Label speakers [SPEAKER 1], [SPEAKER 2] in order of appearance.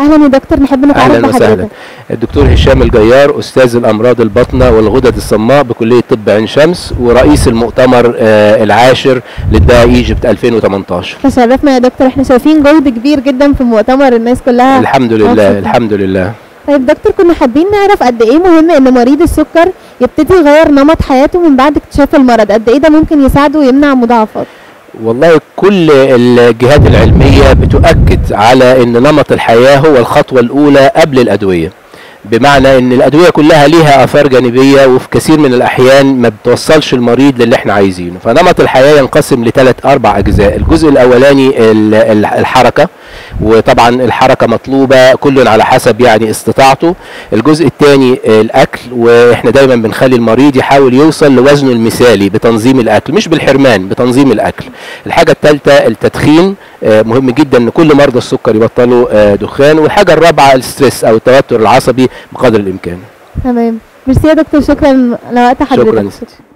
[SPEAKER 1] اهلا يا دكتور نحب نتعرف
[SPEAKER 2] اهلا وسهلا
[SPEAKER 1] بحضرتك
[SPEAKER 2] الدكتور هشام الجيار استاذ الامراض الباطنه والغدد الصماء بكليه طب عين شمس ورئيس المؤتمر آه، العاشر للداء ايجيبت 2018
[SPEAKER 1] تشرفنا يا دكتور احنا شايفين جهد كبير جدا في مؤتمر الناس كلها
[SPEAKER 2] الحمد لله
[SPEAKER 1] مبسوطة.
[SPEAKER 2] الحمد لله
[SPEAKER 1] طيب دكتور كنا حابين نعرف قد ايه مهم ان مريض السكر يبتدي يغير نمط حياته من بعد اكتشاف المرض قد ايه ده ممكن يساعده ويمنع مضاعفات
[SPEAKER 2] والله كل الجهات العلميه بتؤكد على ان نمط الحياه هو الخطوه الاولى قبل الادويه بمعنى ان الادويه كلها ليها اثار جانبيه وفي كثير من الاحيان ما بتوصلش المريض للي احنا عايزينه فنمط الحياه ينقسم لثلاث اربع اجزاء الجزء الاولاني ال- ال- الحركه وطبعا الحركه مطلوبه كل على حسب يعني استطاعته الجزء الثاني الاكل واحنا دايما بنخلي المريض يحاول يوصل لوزنه المثالي بتنظيم الاكل مش بالحرمان بتنظيم الاكل الحاجه الثالثه التدخين آه، مهم جدا ان كل مرضى السكر يبطلوا آه، دخان والحاجه الرابعه الستريس او التوتر العصبي بقدر الامكان
[SPEAKER 1] تمام ميرسي يا دكتور شكرا لوقت حضرتك
[SPEAKER 2] شكرا